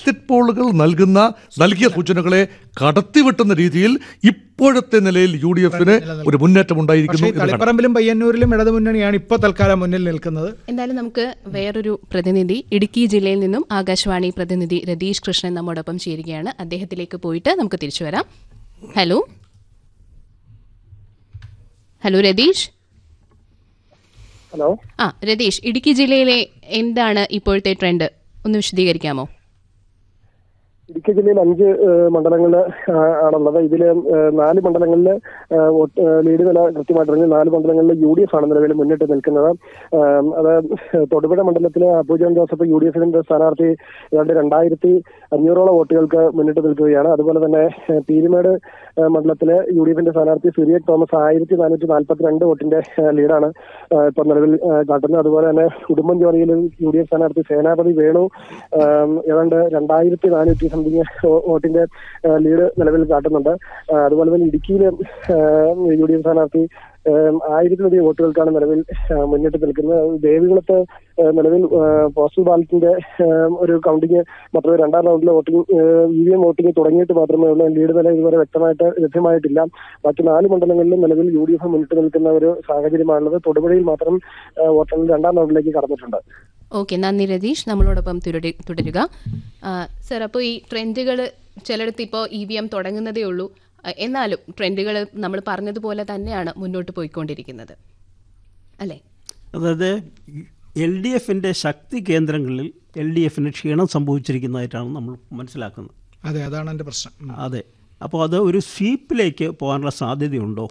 Exit പോളുകൾ നൽകുന്ന നൽകിയ സൂചനകളെ കടത്തിവെട്ടുന്ന രീതിയിൽ ഇപ്പോഴത്തെ നിലയിൽ യു ഡി എഫിന് ഒരു മുന്നേറ്റം പക്ഷേ ഉണ്ടായിരിക്കുന്നു ഈ എന്ന് കാണാം. തളിപ്പറമ്പിലും പയ്യന്നൂരിലും ഇടതുമുന്നണിയാണ് ഇപ്പോൾ തൽക്കാലം മുന്നിൽ നിൽക്കുന്നത് എന്തായാലും നമുക്ക് വേറൊരു പ്രതിനിധി ഇടുക്കി ജില്ലയിൽ നിന്നും ആകാശവാണി പ്രതിനിധി രതീഷ് കൃഷ്ണൻ നമ്മോടൊപ്പം ചേരുകയാണ് അദ്ദേഹത്തിലേക്ക് പോയിട്ട് നമുക്ക് തിരിച്ചു വരാം ഹലോ ഹലോ രതീഷ് ഹലോ ആ രതീഷ് ഇടുക്കി ജില്ലയിലെ എന്താണ് ഇപ്പോഴത്തെ ട്രെൻഡ് ഒന്ന് വിശദീകരിക്കാമോ ഇടുക്കി ജില്ലയിൽ അഞ്ച് ഏഹ്, മണ്ഡലങ്ങളിൽ ആ, ആണുള്ളത് ഇതിൽ നാല് മണ്ഡലങ്ങളിൽ ഏഹ്, വോട്ട് ഏഹ്, ലീഡ് നില കൃത്യമായിട്ടുണ്ട് നാല് മണ്ഡലങ്ങളിൽ യു ഡി എഫ് ആണ് നിലവിൽ മുന്നിട്ട് നിൽക്കുന്നത് ഏഹ്, അത് തൊടുപുഴ മണ്ഡലത്തിലെ അബുജോൺ ജോസഫ് യു ഡി എഫിന്റെ സ്ഥാനാർത്ഥി ഏതാണ്ട് രണ്ടായിരത്തി അഞ്ഞൂറോളം വോട്ടുകൾക്ക് മുന്നിട്ട് നിൽക്കുകയാണ് അതുപോലെ തന്നെ ഏഹ്, പീരുമേട് ഏഹ്, മണ്ഡലത്തിലെ യു ഡി എഫിന്റെ സ്ഥാനാർത്ഥി സിറിയക് തോമസ് ആയിരത്തി നാനൂറ്റി നാൽപ്പത്തിരണ്ട് വോട്ടിന്റെ ഏഹ്, ലീഡാണ് ഏഹ്, ഇപ്പോൾ നിലവിൽ ഏഹ്, കാട്ടുന്നത് അതുപോലെ തന്നെ ഉടുമ്പൻചോലയിൽ യു ഡി എഫ് സ്ഥാനാർത്ഥി സേനാപതി വേണു ഏഹ്, ഏതാണ്ട് രണ്ടായിരത്തി നാനൂറ്റി സംതിങ് വോട്ടിന്റെ ഏഹ്, ലീഡ് നിലവിൽ കാട്ടുന്നുണ്ട് ഏഹ്, അതുപോലെ തന്നെ ഇടുക്കിയിൽ യു ഡി എഫ് സ്ഥാനാർത്ഥി ഏഹ്, ആയിരത്തിലധികം വോട്ടുകൾക്കാണ് നിലവിൽ ഏഹ്, മുന്നിട്ട് നിൽക്കുന്നത് ദേവികുളത്ത് ഏഹ്, നിലവിൽ ഏഹ്, പോസ്റ്റൽ ബാലറ്റിന്റെ ഏഹ്, ഒരു കൗണ്ടിങ് മാത്രമേ രണ്ടാം റൗണ്ടിലെ voting E V M voting തുടങ്ങിയിട്ട് മാത്രമേ ഉള്ളൂ ലീഡ് നില ഇതുവരെ വ്യക്തമായിട്ട് ലഭ്യമായിട്ടില്ല ബാക്കി നാല് മണ്ഡലങ്ങളിലും നിലവിൽ യു ഡി എഫ് മുന്നിട്ട് നിൽക്കുന്ന ഒരു സാഹചര്യമാണുള്ളത് തൊടുപുഴയിൽ മാത്രം ഏഹ്, വോട്ടെണ്ണൽ രണ്ടാം റൗണ്ടിലേക്ക് കടന്നിട്ടുണ്ട് ഓക്കെ നന്ദി രതീഷ് നമ്മളോടൊപ്പം തുടരു- തുടരുക ആ, സർ അപ്പോൾ ഈ ട്രെൻഡുകൾ ചിലയിടത്ത് ഇപ്പോൾ ഇ വി എം തുടങ്ങുന്നതേ ഉള്ളൂ ആ, എന്നാലും ട്രെൻഡുകൾ നമ്മൾ പറഞ്ഞതുപോലെ തന്നെയാണ് മുന്നോട്ട് പോയിക്കൊണ്ടിരിക്കുന്നത് അല്ലേ അതായത് എൽ ഡി എഫിൻ്റെ ശക്തി കേന്ദ്രങ്ങളിൽ എൽ ഡി എഫിന് ക്ഷീണം സംഭവിച്ചിരിക്കുന്നതായിട്ടാണ് നമ്മൾ മനസ്സിലാക്കുന്നത് അതെ അതാണ് എൻ്റെ പ്രശ്നം ഉം. അതെ അപ്പോൾ അത് ഒരു സ്വീപ്പിലേക്ക് പോകാനുള്ള സാധ്യതയുണ്ടോ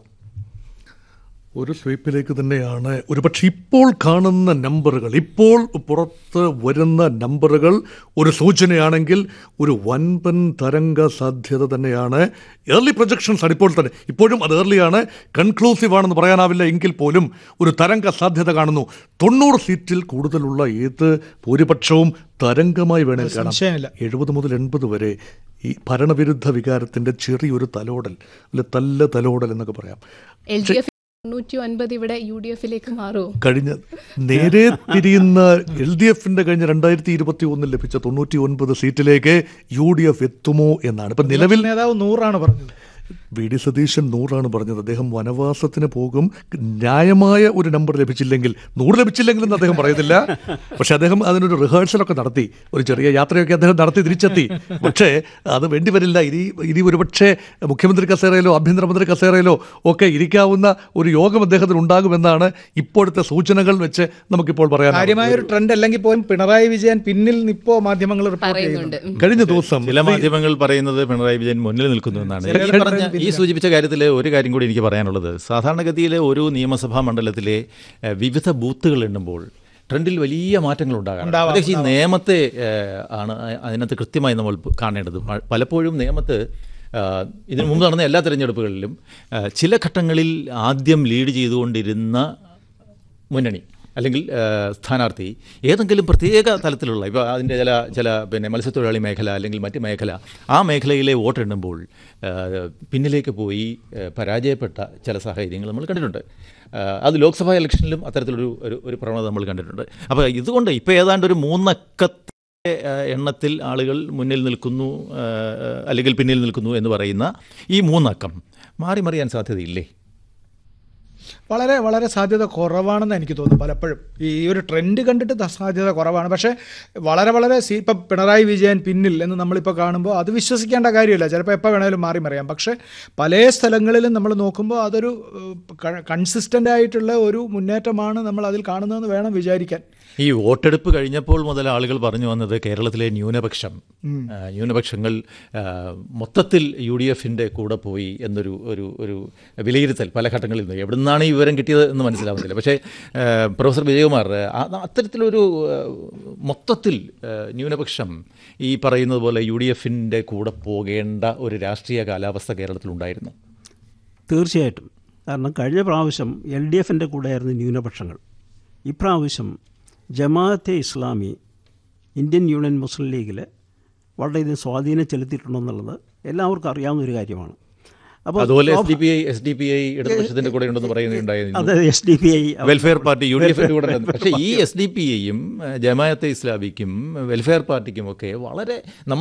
ഒരു സ്വീപ്പിലേക്ക് തന്നെയാണ് ഒരുപക്ഷെ ഇപ്പോൾ കാണുന്ന നമ്പറുകൾ ഇപ്പോൾ പുറത്ത് വരുന്ന നമ്പറുകൾ ഒരു സൂചനയാണെങ്കിൽ ഒരു വൻപൻ തരംഗ സാധ്യത തന്നെയാണ് ഏർലി പ്രൊജക്ഷൻസ് ആണ് ഇപ്പോൾ തന്നെ ഇപ്പോഴും അത് ഏർലിയാണ് കൺക്ലൂസീവ് ആണെന്ന് പറയാനാവില്ല എങ്കിൽ പോലും ഒരു തരംഗ സാധ്യത കാണുന്നു തൊണ്ണൂറ് സീറ്റിൽ കൂടുതലുള്ള ഏത് ഭൂരിപക്ഷവും തരംഗമായി വേണേൽ കാണാം സംശയമില്ല. എഴുപത് മുതൽ എൺപത് വരെ ഈ ഭരണവിരുദ്ധ വികാരത്തിന്റെ ചെറിയൊരു തലോടൽ അല്ലെ തല്ല തലോടൽ എന്നൊക്കെ പറയാം എൽ ഡി എഫ് തൊണ്ണൂറ്റി ഒൻപത് ഇവിടെ യു ഡി എഫിലേക്ക് മാറുമോ കഴിഞ്ഞ നേരെ തിരിയുന്ന എൽ ഡി എഫിന്റെ കഴിഞ്ഞ രണ്ടായിരത്തി ഇരുപത്തി ഒന്നിൽ ലഭിച്ച തൊണ്ണൂറ്റി ഒൻപത് സീറ്റിലേക്ക് യു ഡി എഫ് എത്തുമോ എന്നാണ് ഇപ്പൊ നിലവിൽ നേതാവ് നൂറാണ് പറഞ്ഞത് വി ഡി സതീശൻ നൂറാണ് പറഞ്ഞത് അദ്ദേഹം വനവാസത്തിന് പോകും ന്യായമായ ഒരു നമ്പർ ലഭിച്ചില്ലെങ്കിൽ നൂറ് ലഭിച്ചില്ലെങ്കിലെന്ന് അദ്ദേഹം പറയുന്നില്ല പക്ഷെ അദ്ദേഹം അതിനൊരു റിഹേഴ്സലൊക്കെ നടത്തി ഒരു ചെറിയ യാത്രയൊക്കെ അദ്ദേഹം നടത്തി തിരിച്ചെത്തി പക്ഷേ അത് വേണ്ടി വരില്ല ഇനി ഇനി ഒരുപക്ഷെ മുഖ്യമന്ത്രി കസേരയിലോ ആഭ്യന്തരമന്ത്രി കസേരയിലോ ഒക്കെ ഇരിക്കാവുന്ന ഒരു യോഗം അദ്ദേഹത്തിന് ഉണ്ടാകുമെന്നാണ് ഇപ്പോഴത്തെ സൂചനകൾ വെച്ച് നമുക്കിപ്പോൾ പറയാൻ കാര്യമായ ഒരു ട്രെൻഡ് അല്ലെങ്കിൽ പോലും പിണറായി വിജയൻ പിന്നിൽ നിപ്പോ മാധ്യമങ്ങൾ റിപ്പോർട്ട് ചെയ്യുന്നുണ്ട് പറയുന്നുണ്ട് കഴിഞ്ഞ ദിവസം ചില മാധ്യമങ്ങൾ പറയുന്നത് പിണറായി വിജയൻ മുന്നിൽ നിൽക്കുന്നു എന്നാണ് ഈ പറഞ്ഞ ഈ സൂചിപ്പിച്ച കാര്യത്തിൽ ഒരു കാര്യം കൂടി എനിക്ക് പറയാനുള്ളത് സാധാരണഗതിയിൽ ഒരു നിയമസഭാ മണ്ഡലത്തിലെ ഏഹ്, വിവിധ ബൂത്തുകൾ എണ്ണുമ്പോൾ ട്രെൻഡിൽ വലിയ മാറ്റങ്ങൾ ഉണ്ടാകാം ഉണ്ടാവാം, പ്രത്യേകിച്ച് ഈ നിയമത്തെ ഏഹ്, ആണ് അതിനകത്ത് കൃത്യമായി നമ്മൾ കാണേണ്ടത് പ- പലപ്പോഴും നിയമത്ത് ആഹ്, ഇതിനു മുമ്പ് നടന്ന എല്ലാ തിരഞ്ഞെടുപ്പുകളിലും ആഹ്, ചില ഘട്ടങ്ങളിൽ ആദ്യം ലീഡ് ചെയ്തുകൊണ്ടിരുന്ന മുന്നണി അല്ലെങ്കിൽ ഏഹ്, സ്ഥാനാർത്ഥി ഏതെങ്കിലും പ്രത്യേക തലത്തിലുള്ള ഇപ്പോൾ അതിൻ്റെ ചില ചില പിന്നെ മത്സ്യത്തൊഴിലാളി മേഖല അല്ലെങ്കിൽ മറ്റ് മേഖല ആ മേഖലയിലെ വോട്ടെണ്ണുമ്പോൾ ഏഹ്, പിന്നിലേക്ക് പോയി ഏഹ്, പരാജയപ്പെട്ട ചില സാഹചര്യങ്ങൾ നമ്മൾ കണ്ടിട്ടുണ്ട് ഏഹ്, അത് ലോക്സഭാ ഇലക്ഷനിലും അത്തരത്തിലൊരു ഒരു ഒരു പ്രവണത നമ്മൾ കണ്ടിട്ടുണ്ട് അപ്പോൾ ഇതുകൊണ്ട് ഇപ്പോൾ ഏതാണ്ട് ഒരു മൂന്നക്കത്തെ ഏഹ്, എണ്ണത്തിൽ ആളുകൾ മുന്നിൽ നിൽക്കുന്നു ഏഹ്, അല്ലെങ്കിൽ പിന്നിൽ നിൽക്കുന്നു എന്ന് പറയുന്ന ഈ മൂന്നക്കം മാറി മറിയാൻ സാധ്യതയില്ലേ വളരെ വളരെ സാധ്യത കുറവാണെന്ന് എനിക്ക് തോന്നുന്നു പലപ്പോഴും ഈ ഒരു ട്രെൻഡ് കണ്ടിട്ട് ത- സാധ്യത കുറവാണ് പക്ഷേ വളരെ വളരെ സീ ഇപ്പം പിണറായി വിജയൻ പിന്നിൽ എന്ന് നമ്മളിപ്പോൾ കാണുമ്പോൾ അത് വിശ്വസിക്കേണ്ട കാര്യമില്ല ചിലപ്പോൾ എപ്പോൾ വേണേലും മാറി മറിയാം പക്ഷേ പല സ്ഥലങ്ങളിലും നമ്മൾ നോക്കുമ്പോൾ അതൊരു കൺസിസ്റ്റൻ്റ് ആയിട്ടുള്ള ഒരു മുന്നേറ്റമാണ് നമ്മൾ അതിൽ കാണുന്നതെന്ന് വേണം വിചാരിക്കാൻ ഈ വോട്ടെടുപ്പ് കഴിഞ്ഞപ്പോൾ മുതൽ ആളുകൾ പറഞ്ഞു വന്നത് കേരളത്തിലെ ന്യൂനപക്ഷം ആ, ന്യൂനപക്ഷങ്ങൾ ആ, മൊത്തത്തിൽ യു ഡി എഫിൻ്റെ കൂടെ പോയി എന്നൊരു ഒരു ഒരു വിലയിരുത്തൽ പല ഘട്ടങ്ങളിൽ നിന്ന് എവിടെ നിന്നാണ് ഈ വിവരം കിട്ടിയത് എന്ന് മനസ്സിലാവുന്നില്ല പക്ഷേ ആ, പ്രൊഫസർ വിജയകുമാർ ആ, അത്തരത്തിലൊരു ആ, മൊത്തത്തിൽ ആ, ന്യൂനപക്ഷം ഈ പറയുന്നത് പോലെ യു ഡി എഫിൻ്റെ കൂടെ പോകേണ്ട ഒരു രാഷ്ട്രീയ കാലാവസ്ഥ കേരളത്തിലുണ്ടായിരുന്നു തീർച്ചയായിട്ടും കാരണം കഴിഞ്ഞ പ്രാവശ്യം എൽ ഡി എഫിൻ്റെ കൂടെയായിരുന്നു ന്യൂനപക്ഷങ്ങൾ ഇപ്രാവശ്യം ജമാഅത്തെ ഇസ്ലാമി ഇന്ത്യൻ യൂണിയൻ മുസ്ലിം ലീഗിൽ വളരെയധികം സ്വാധീനം ചെലുത്തിയിട്ടുണ്ടെന്നുള്ളത് എല്ലാവർക്കും അറിയാവുന്ന ഒരു കാര്യമാണ് അപ്പോൾ അതുപോലെ S D P I S D P I ഇടതുപക്ഷത്തിൻ്റെ കൂടെ ഉണ്ടെന്ന് പറയുന്നുണ്ടായിരുന്നു അത് S D P I welfare party U D എഫിൻ്റെ കൂടെ ഉണ്ട്. പക്ഷേ ഈ എസ് ഡി പി ഐയും ജമാഅത്തെ ഇസ്ലാമിക്കും വെൽഫെയർ പാർട്ടിക്കും ഒക്കെ വളരെ നമ്മൾ